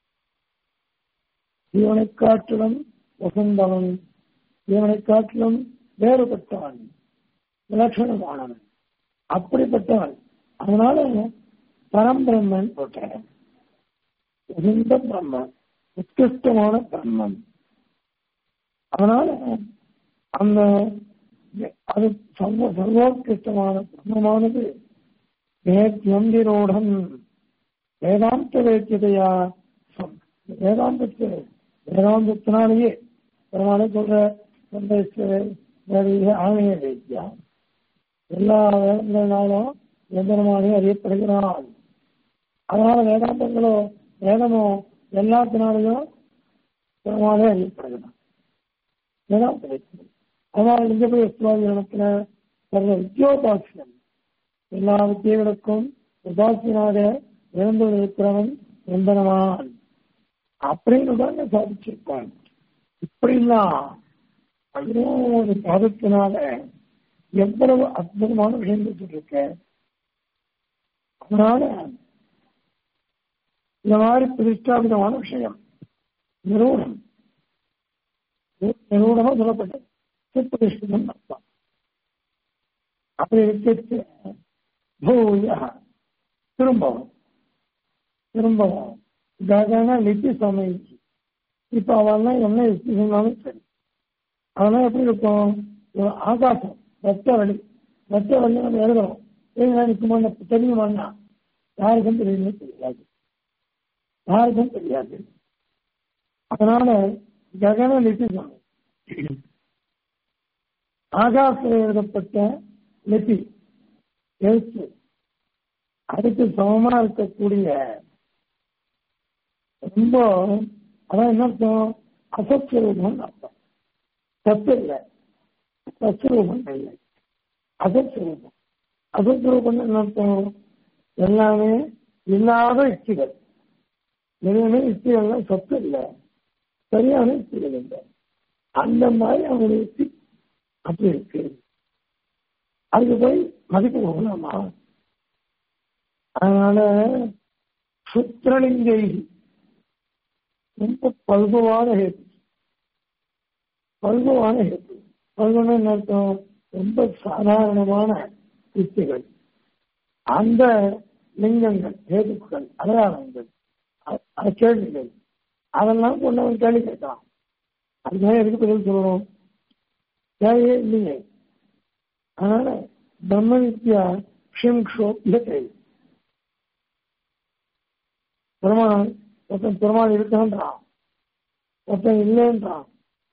ஜீவனை காட்டிலும் வசந்தவன் ஜீவனை காட்டிலும் வேறுபட்டவன் விலட்சணமானவன் அப்படிப்பட்டவன் அதனால பரம்பிரம்மன் போட்டேன் உகந்த பிரம்மன் உத்கிருஷ்டமான பிரம்மன் அதனால அந்த அது சர்வ சர்வோத்கிருஷ்டமான பிரம்மமானது வேத்யந்திரோடம் வேதாந்த வேத்தியதையா வேதாந்தத்து வேதாந்தத்தினாலேயே பெருமாளை சொல்ற ஆணைய வேத்தியா எல்லா வேதங்களினாலும் எந்திரமானே அறியப்படுகிறான் அதனால வேதாந்தங்களோ வேதமோ எல்லாத்தினாலையும் பெருமாளே அறியப்படுகிறான் வேதாந்த வேத்தியம் அதனால லிங்கபடி எஸ்வாதிகரணத்துல சர்வ வித்யோபாசியம் எல்லா வித்தியர்களுக்கும் உபாசியனாக இறந்து இருக்கிறவன் எந்தனவான் அப்படின்னு தாங்க சாதிச்சிருப்பான் இப்படிலாம் பதினோரு பாதத்தினால எவ்வளவு அற்புதமான விஷயங்கள் சொல்லிருக்க அதனால இந்த மாதிரி பிரதிஷ்டாபிதமான விஷயம் நிறுவனம் நிறுவனமா சொல்லப்பட்டது சிற்பதிஷ்டம் அர்த்தம் அப்படி இருக்கிறது பூயா திரும்பவும் திரும்பவும் ககன லிப்பி சமைச்சு இப்ப அவெல்லாம் என்ன யுக்தி சொன்னாலும் சரி அதெல்லாம் எப்படி இருக்கும் ஒரு ஆகாசம் வெட்ட வழி வெட்ட வழி நம்ம எழுதுறோம் ஏன்னா நிற்குமா தெரியுமான்னா யாருக்கும் தெரியுமே தெரியாது யாருக்கும் தெரியாது அதனால ககன லிப்பி சமை ஆகாசத்தில் எழுதப்பட்ட லிபி எழுத்து அதுக்கு சமமா இருக்கக்கூடிய ரொம்ப அதான் என்ன அர்த்தம் அசத்ஸ்வரூபம் அர்த்தம் தப்பு இல்லை சத்ஸ்வரூபம் இல்லை அசத்ஸ்வரூபம் அசத்ஸ்வரூபம் என்ன அர்த்தம் எல்லாமே இல்லாத யுக்திகள் எதுவுமே யுக்திகள்லாம் சத்து இல்லை சரியான யுக்திகள் இல்லை அந்த மாதிரி அவங்களுடைய யுக்தி அப்படி இருக்கு அதுக்கு போய் மதிப்பு கொடுக்கலாமா அதனால சுத்திரலிங்கை ரொம்ப பல்குவான ஹேத்து பல்குவான ஹேத்து பல்குன்னு என்ன அர்த்தம் ரொம்ப சாதாரணமான யுக்திகள் அந்த லிங்கங்கள் ஹேதுக்கள் அடையாளங்கள் அது கேள்விகள் அதெல்லாம் கொண்டவன் கேள்வி கேட்கலாம் அதுதான் எதுக்கு பதில் சொல்லணும் தேவையே இல்லையே அதனால பிரம்ம வித்யா ஷிம்ஷோ இல்லை பெருமாள் ஒருத்தன் பெருமாள் இருக்கான்றான் ஒருத்தன் இல்லைன்றான்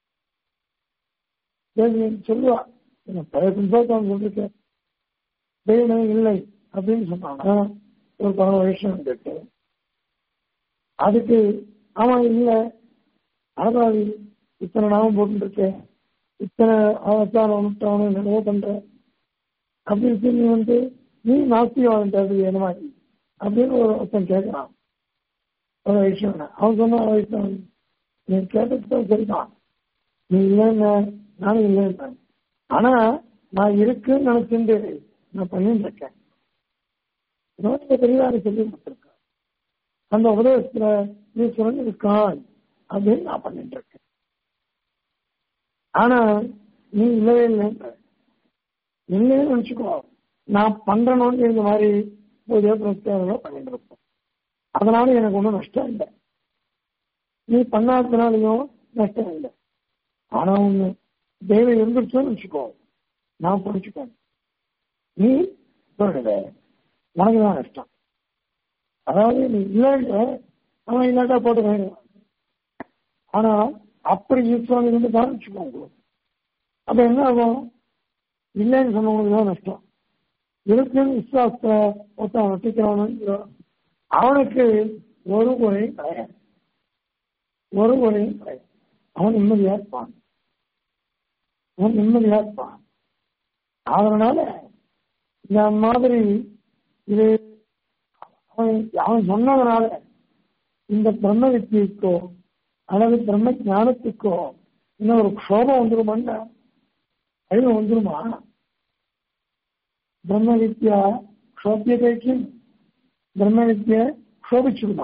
சொல்லுவா பழைய புத்தகம் சொல்லிருக்கேன் தெய்வமே இல்லை அப்படின்னு சொன்னாங்க ஒரு பதினோரு வருஷம் கேட்டு அதுக்கு ஆமா இல்லை அதாவது இத்தனை நாமம் போட்டுருக்கேன் இத்தனை அவத்தான ஒன்றுட்டவனு நிறைய பண்ற அப்படின்னு நீ வந்து நீ நாஸ்திகவாதம் தேவை என்ன மாதிரி அப்படின்னு ஒரு ஒருத்தன் கேட்கறான் ஒரு விஷயம் அவன் சொன்ன விஷயம் நீ கேட்டது சரிதான் நீ இல்லைன்னு நானும் இல்லைன்னு ஆனா நான் இருக்குன்னு நினைச்சுட்டு நான் பண்ணிட்டு இருக்கேன் ரொம்ப பெரியவாறு சொல்லி கொடுத்துருக்கான் அந்த உபதேசத்துல ஈஸ்வரன் இருக்கான் அப்படின்னு நான் பண்ணிட்டு இருக்கேன் ஆனா நீ இல்லவே இல்லைன்ற இல்லைன்னு நினைச்சுக்கோ நான் பண்றணும்னு இந்த மாதிரி பூஜை பிரஸ்தாரங்களோ பண்ணிட்டு இருப்போம் அதனால எனக்கு ஒன்றும் நஷ்டம் இல்லை நீ பண்ணாததுனாலையும் நஷ்டம் இல்லை ஆனா ஒண்ணு தெய்வம் இருந்துருச்சுன்னு வச்சுக்கோ நான் படிச்சுக்கோங்க நீ சொல்லுத உனக்கு தான் நஷ்டம் அதாவது நீ இல்லைன்ற அவன் இல்லாட்டா போட்டு வேணும் ஆனா அப்படி ஈஸ்வரன் இருந்து தான் வச்சுக்கோங்க அப்ப என்ன ஆகும் இல்லைன்னு சொன்னவங்களுக்கு தான் நஷ்டம் இருக்குன்னு விசுவாசத்தை ஒருத்தன் வட்டிக்கிறவனு அவனுக்கு ஒரு குறையும் கிடையாது ஒரு குறையும் கிடையாது அவன் நிம்மதியா இருப்பான் அவன் நிம்மதியா இருப்பான் அதனால இந்த மாதிரி இது அவன் அவன் சொன்னதுனால இந்த பிரம்ம வித்தியக்கோ அல்லது பிரம்ம ஞானத்துக்கோ இன்னும் ஒரு க்ஷோபம் வந்துருமான்னா அழிவு வந்துருமா பிரம்ம வித்யா க்ஷோபியதைக்கு பிரம்ம வித்ய க்ஷோபிச்சுடுமா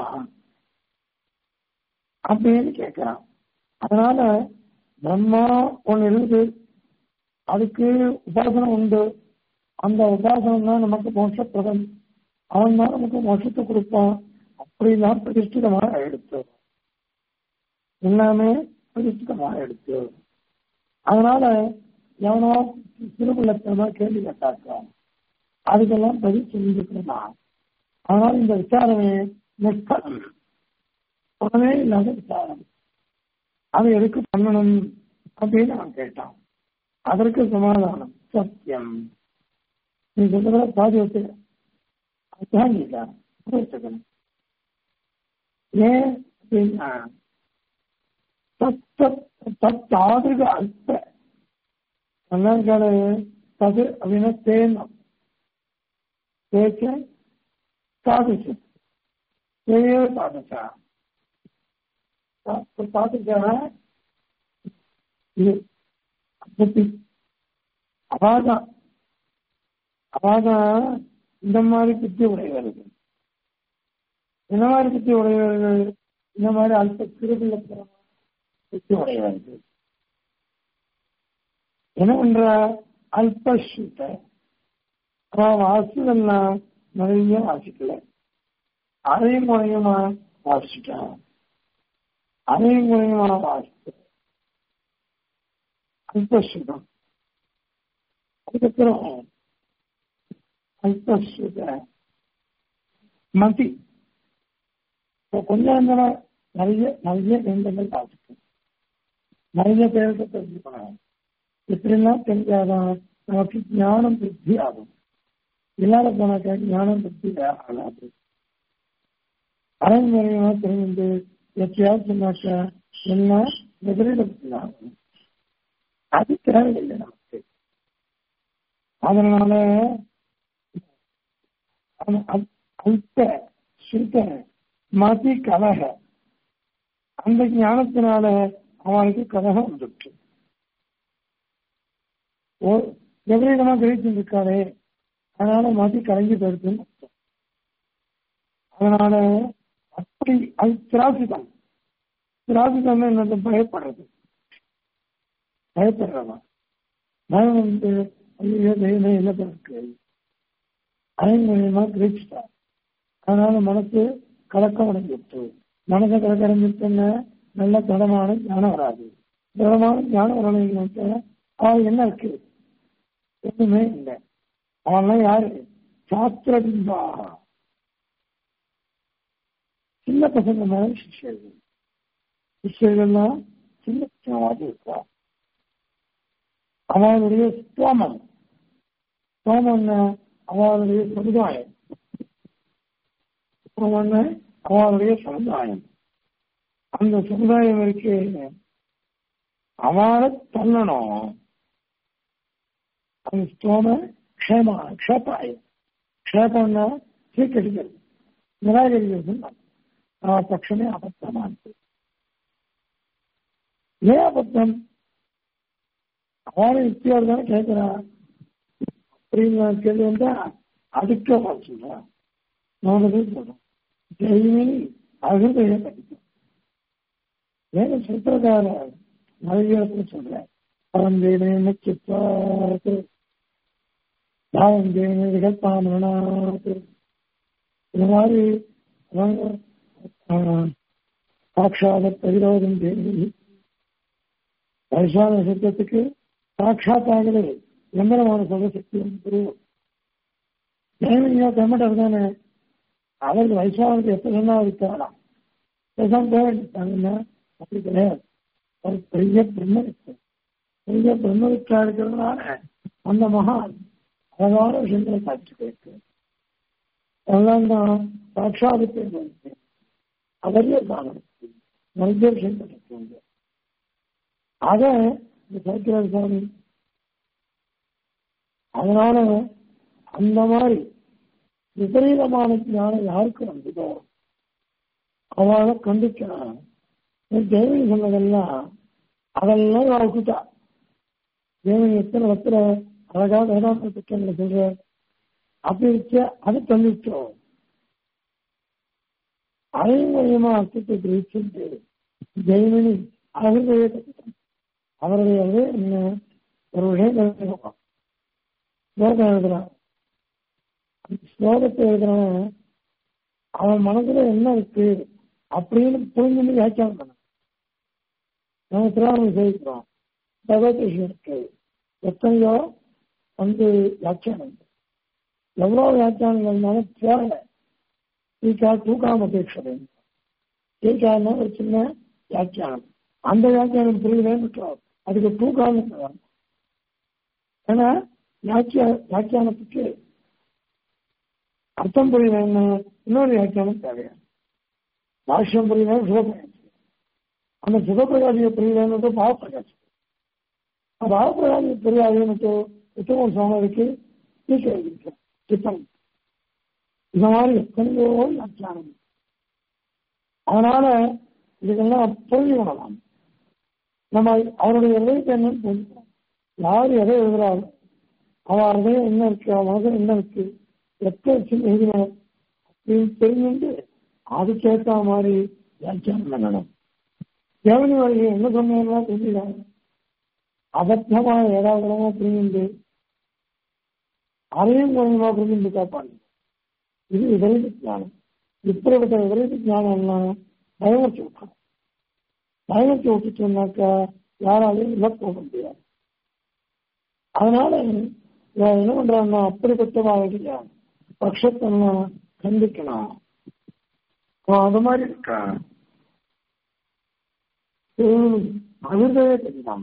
அப்படின்னு கேட்கிறான் அதனால பிரம்மா ஒண்ணு இருக்கு அதுக்கு உபாசனம் உண்டு அந்த உபாசனம் தான் நமக்கு மோட்சப்பிரதம் அவன் தான் நமக்கு மோட்சத்தை கொடுப்பான் அப்படிலாம் பிரதிஷ்டிதமாக எடுத்து எல்லாமே பிரதிஷ்டிதமாக எடுத்து அதனால எவனோ சிறுபிள்ளத்தனமா கேள்வி கேட்டாக்கா அதுக்கெல்லாம் பதில் சொல்லியிருக்கிறேன் அதனால இந்த விசாரணை நிஷ்கலம் உடனே இல்லாத விசாரணை அதை எதுக்கு பண்ணணும் அப்படின்னு அவன் கேட்டான் அதற்கு சமாதானம் சத்தியம் நீ சொல்றத பாதி வச்சு அதுதான் நீங்க வச்சுக்கணும் ஏன் அப்படின்னா தத்தாதிருக அல்ப அண்ணாக்கால தது அப்படின்னா தேனம் தேக்க சாதிச்சு தேவையே சாதிச்சா சாதிச்சா இது அப்படி அவாதான் அவாதான் இந்த மாதிரி புத்தி உடையவர்கள் இந்த மாதிரி புத்தி உடையவர்கள் இந்த மாதிரி அல்ப சிறுபிள்ளத்தனமான புத்தி உடையவர்கள் என்ன பண்ற அல்பஸ்ருத அவன் வாசிதெல்லாம் நிறைய வாசிக்கல அதையும் குறையுமா வாசிட்டான் அதையும் குறையுமா வாசிக்க அல்பஸ்ருதம் அதுக்கப்புறம் அல்பஸ்ருத மதி கொஞ்சம் நிறைய நிறைய கிரந்தங்கள் வாசிக்கும் நிறைய பேருக்கு தெரிஞ்சுக்கணும் எப்படிலாம் தெரிஞ்சாதான் நமக்கு ஞானம் புத்தி ஆகும் இல்லாத போனாக்கா ஞானம் புத்தி ஆகாது அரைமுறையமா தெரிந்து எப்பயாவது சொன்னாக்கா எல்லாம் விபரீத புத்தி ஆகும் அது தேவையில்லை நமக்கு அதனால அல்ப சுத்த மதி கலக அந்த ஞானத்தினால அவனுக்கு கலகம் வந்துட்டு விபரீதமா கிரகிச்சுட்டு இருக்காரே அதனால மதி கலங்கி போயிருக்குன்னு அதனால அப்படி அது திராசிதம் திராசிதம் என்னது பயப்படுறது பயப்படுறவன் பயம் வந்து ஐயோ தெய்வமே என்ன இருக்கு அதன் மூலியமா கிரகிச்சிட்டார் அதனால மனசு கலக்கம் அடைஞ்சிட்டு மனசை கலக்கம் அடைஞ்சிட்டுன்னா நல்ல திடமான ஞானம் வராது திடமான ஞானம் வரணும்னு அவன் என்ன இருக்கு ஒண்ணுமே இல்லை அவன்லாம் யாரு சாஸ்திர பிம்பா சின்ன பசங்க மேல சிஷ்யர்கள் சிஷ்யர்கள்லாம் சின்ன பசங்கமாக இருக்கா அவனுடைய ஸ்தோமம் ஸ்தோமம்னா அவனுடைய சமுதாயம் ஸ்தோமம்னா அவனுடைய சமுதாயம் அந்த சமுதாயம் இருக்கு அவனை தள்ளணும் அந்த ஸ்தோம க்ஷேமா க்ஷேபாய க்ஷேபம்னா சீக்கடிக்கிறது நிராகரிக்கிறது பட்சமே அபத்தமா இருக்கு ஏன் அபத்தம் அவனை யுக்தியோடு தானே கேட்கிறான் அப்படின்னு கேள்வி வந்தா அதுக்கு அவன் சொல்றான் நாம சொல்றோம் ஜெய்மினி அகிருதைய கடிக்கும் வேற சூத்திரக்கார நிறைய இடத்துல சொல்றேன் பரந்தேனே முக்கியத்துவாத்து பாவந்தேனே விகல்பாமனாத்து இந்த மாதிரி சாட்சாத பிரதிரோதம் தேவி வைசான சத்தத்துக்கு சாட்சாத்தாகவே எந்திரமான சொல்ல சக்தி வந்து தேவையா கம்மட்டர் தானே அவருக்கு வைசானத்துக்கு எப்ப சொன்னா இருக்கலாம் பேசாம தேவைன்னா அப்படி கிடையாது ஒரு பெரிய பிரம்ம பெரிய பிரம்மவிக்கா இருக்கிறதுனால அந்த மகான் அழகான விஷயங்களை காட்சி போயிருக்கு அதெல்லாம் தான் சாட்சாதித்தை வந்து அவரே காரணம் நிறைய விஷயங்கள் இருக்கு அத இந்த சைக்கிர சுவாமி அதனால அந்த மாதிரி விபரீதமான ஞானம் யாருக்கு வந்ததோ அவளை கண்டிக்கணும் தேவி சொன்னதெல்லாம் அதெல்லாம் நான் விட்டுட்டா தேவன் எத்தனை வத்திர அழகா வேதாந்த திட்டங்களை சொல்ற அப்படி இருக்க அது தள்ளிட்டோம் அதையும் கொஞ்சமா அர்த்தத்தை கிரகிச்சுட்டு ஜெயமணி அவருடைய அவருடைய அது என்ன ஒரு விஷயம் ஸ்லோகம் எழுதுறான் ஸ்லோகத்தை எழுதுறவன் அவன் மனசுல என்ன இருக்கு அப்படின்னு புரிஞ்சு வியாக்கியானம் பண்ண நம்ம திருவாரூர் செய்கிறோம் பகவத்கீதை இருக்கு எத்தனையோ வந்து வியாக்கியானம் எவ்வளவு வியாக்கியானங்கள் இருந்தாலும் தேவை டீக்கா தூக்காம அபேட்சை டீக்கான ஒரு சின்ன வியாக்கியானம் அந்த வியாக்கியானம் புரியலன்னு அதுக்கு தூக்காம ஏன்னா வியாக்கிய வியாக்கியானத்துக்கு அர்த்தம் புரியலன்னு இன்னொரு வியாக்கியானம் தேவையான பாஷ்யம் புரியல சிவபிரகாசி அந்த சிவபிரகாசியை புரியலன்னு பாவப்பிரகாசி பாவப்பிரகாசி புரியாதுன்னு உத்தம சுவாமிக்கு டீக்கை எழுதியிருக்கேன் டிப்பன் இந்த மாதிரி எத்தனையோ வியாக்கியானம் அதனால இதுக்கெல்லாம் புரிஞ்சுக்கணும் நம்ம அவருடைய இதயத்தை என்னன்னு புரிஞ்சுக்கணும் யார் எதை எழுதுறாலும் அவன் ஹதயம் என்ன இருக்கு அவன் மனதில் என்ன இருக்கு எத்த வச்சு எழுதினோம் அப்படின்னு தெரிஞ்சுட்டு அதுக்கேற்ற மாதிரி வியாக்கியானம் பண்ணணும் தேவனி வழியை என்ன சொன்னா தெரிஞ்சுக்கலாம் அபத்தமா ஏதாவது புரிஞ்சுண்டு அதையும் கொஞ்சமா புரிஞ்சுட்டு காப்பாங்க இது விபரீத ஞானம் இப்படிப்பட்ட விபரீத ஞானம்னா பயமர்த்தி விட்டோம் பயமர்த்தி விட்டுட்டோம்னாக்கா யாராலையும் உள்ள போக முடியாது அதனால இவன் என்ன பண்றான்னா அப்படிப்பட்டவாக பட்சத்தெல்லாம் கண்டிக்கணும் அவன் அது மாதிரி இருக்கான் அமிர்தவே தெரியும்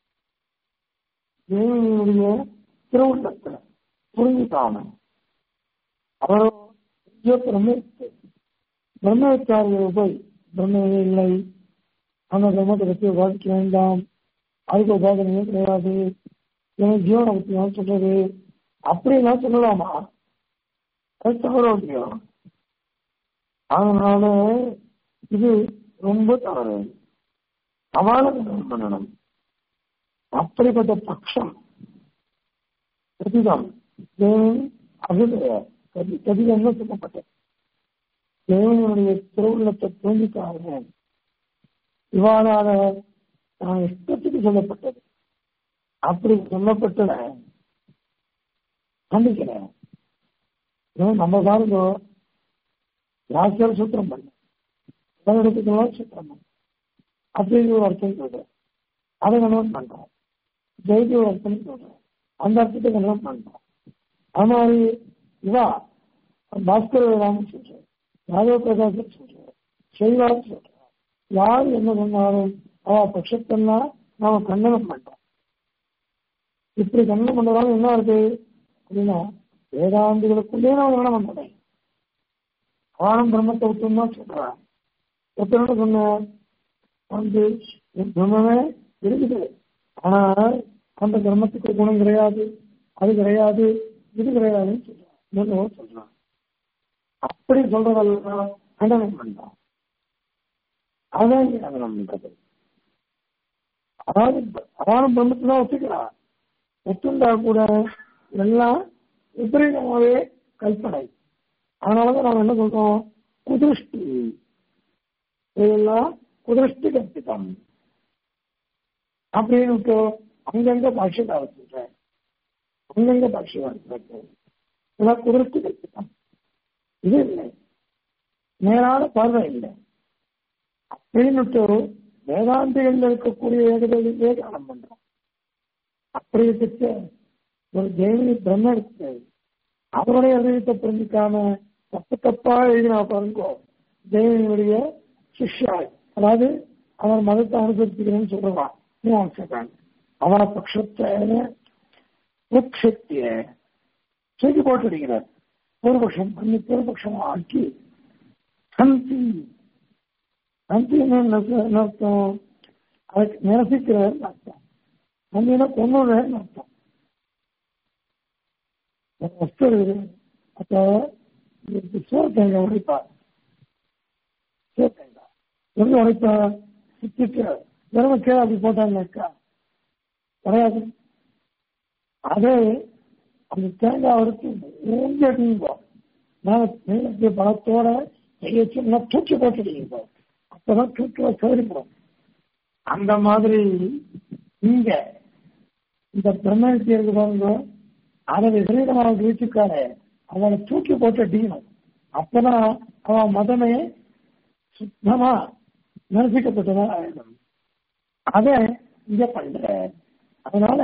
தேவனுடைய திருவுள்ளத்துல புரிஞ்சுக்காம அவரோ பிரம்மத்தை பிரம்மச்சாரிகள் போய் பிரம்மவே இல்லை அந்த பிரம்மத்தை பற்றி உபாதிக்க வேண்டாம் அதுக்கு உபாதனையே கிடையாது எனக்கு ஜீவனை பற்றி நான் சொல்றது அப்படிலாம் சொல்லலாமா அது தவற முடியும் அதனால இது ரொம்ப தவறு அவாலம் பண்ணணும் அப்படிப்பட்ட பட்சம் பிரதிதான் தேவன் அபிதய கதி கதிதான் சொல்லப்பட்டது தேவனுடைய திருவுள்ளத்தை புரிஞ்சுக்காக இவ்வாறாக நான் இஷ்டத்துக்கு சொல்லப்பட்டது அப்படி சொல்லப்பட்டத கண்டிக்கிறேன் நம்ம பாருங்க யாசியார் சூத்திரம் பண்ண இடத்துக்கெல்லாம் சூத்திரம் பண்ண அப்படிங்கிற ஒரு அர்த்தம் சொல்றேன் அதை கணவன் பண்றோம் ஜெயிக்கு ஒரு அர்த்தம் சொல்றேன் அந்த அர்த்தத்தை கணவன் பண்றோம் அது மாதிரி இவா பாஸ்கர் வேளாண்மை சொல்றேன் யாதவ பிரகாசம் சொல்றேன் செய்வார் சொல்றேன் யார் என்ன சொன்னாலும் அவ பட்சத்தெல்லாம் நாம கண்டனம் பண்றோம் இப்படி கண்டனம் பண்றதால என்ன இருக்கு அப்படின்னா வேதாந்திகளுக்குள்ளே நான் கண்டனம் பண்றேன் ஆனம் பிரம்மத்தை விட்டுன்னு தான் சொல்றான் எத்தனை சொன்ன வந்து பிரம்மமே இருக்குது ஆனா அந்த பிரம்மத்துக்கு குணம் கிடையாது அது கிடையாது இது கிடையாதுன்னு சொல்றான் சொல்றான் அப்படி சொல்றதெல்லாம் கண்டனம் பண்றான் அதான் கண்டனம் பண்றது அதாவது அவான பிரம்மத்தை தான் ஒத்துக்கிறான் ஒத்துண்டா கூட எல்லாம் விபரீதமாவே கல்பனை அதனாலதான் நாம என்ன சொல்றோம் குதிருஷ்டி இதெல்லாம் குதிருஷ்டி கற்பிதம் அப்படின்னு அங்கங்க பாஷ்யக்கார சொல்றேன் அங்கங்க பாஷ்யக்கார சொல்றேன் இதெல்லாம் குதிருஷ்டி கற்பிதம் இது இல்லை நேரான பார்வை இல்லை அப்படின்னுட்டு வேதாந்திகள் இருக்கக்கூடிய ஏகதேவிலே காலம் பண்றோம் அப்படி இருக்க ஒரு ஜெயினி பிரம்ம இருக்கு அவருடைய ஹதயத்தை புரிஞ்சிக்காம தப்பு தப்பா எழுதினா பாருங்கோ ஜெயினியுடைய சிஷ்யாய் அதாவது அவன் மதத்தை அனுசரிச்சுக்கிறேன்னு சொல்றான் மீமாம்சகான் அவன பட்சத்தை உட்சக்திய தூக்கி போட்டுடுகிறார் பூர்வபக்ஷம் பண்ணி பூர்வபக்ஷம் ஆக்கி சந்தி சந்தி என்ன அர்த்தம் அதுக்கு நிரசிக்கிறார் அர்த்தம் சந்தினா கொண்டுடுறேன்னு அர்த்தம் வஸ்து அப்போ சோர்த்தேங்க உடைப்பார் சோர்த்தேங்க எங்க உடைப்பா சுத்திட்டு வெறும கீழே அப்படி போட்டாங்கக்கா கிடையாது அதே அந்த தேங்காய் வரைக்கு ஊங்கி அடிங்கோ மேல மேலே பழத்தோட கையை சின்ன தூக்கி போட்டுடுங்க அப்பதான் தூக்கி சௌரிப்படும் அந்த மாதிரி இங்க இந்த பிரம்மத்தி இருக்கு பாருங்க அதை விபரீதமாக கிழிச்சுக்காரு அவனை தூக்கி போட்டு அடிக்கணும் அப்பதான் அவன் மதமே சுத்தமா நிரசிக்கப்பட்டதா ஆயிடும் அதை இங்க பண்ற அதனால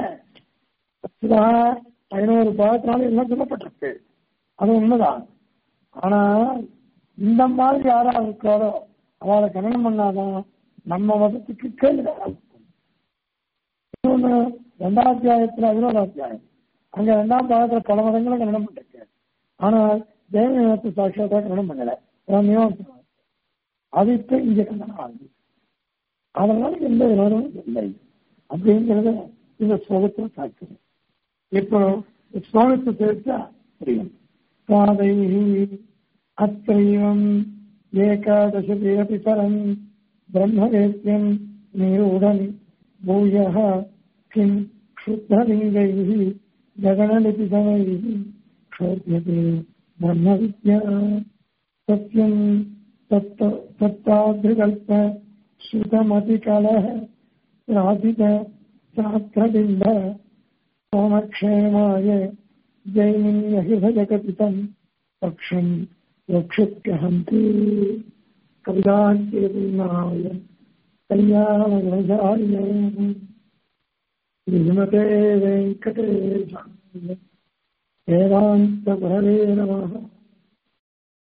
பதினோரு பாகத்தினால எல்லாம் சொல்லப்பட்டிருக்கு அது உண்மைதான் ஆனா இந்த மாதிரி யாரா இருக்காரோ அவளை கல்யாணம் பண்ணாதான் நம்ம மதத்துக்கு கேள்வி இன்னொன்னு ரெண்டாம் அத்தியாயத்துல பதினோரு அத்தியாயம் அங்க ரெண்டாம் பாகத்துல பல மதங்களை கல்யாணம் பண்ணிருக்கு ஆனா தேவ நிலத்து சாட்சியத்தை கல்யாணம் பண்ணல மீமாசம் அது இப்ப இங்க கல்யாணம் ஆகுது அதனால எந்த விரோதமும் இல்லை அப்படிங்கிறத இந்த ஸ்லோகத்தில் சாட்சியம் இப்போ ஸ்லோகத்தை சேர்த்தா புரியும் பாதை அத்தைவம் ஏகாதசபி பரம் பிரம்மவேத்தியம் நிரூடம் பூய கிம் क्षुद्धलिङ्गैः गगनलिपितमैः क्षोभ्यते ब्रह्मविद्या सत्यम् तत्त तत्तादृकल्प श्रुतमतिकलः राधित शास्त्रबिम्ब सोमक्षेमाय जैमिन्यहिभजकथितम् पक्षम् रक्षुत्यहन्ति कविदाच्यपूर्णाय कल्याणगुणजाय श्रीमते वेङ्कटेशाय वेदान्तपरवे नमः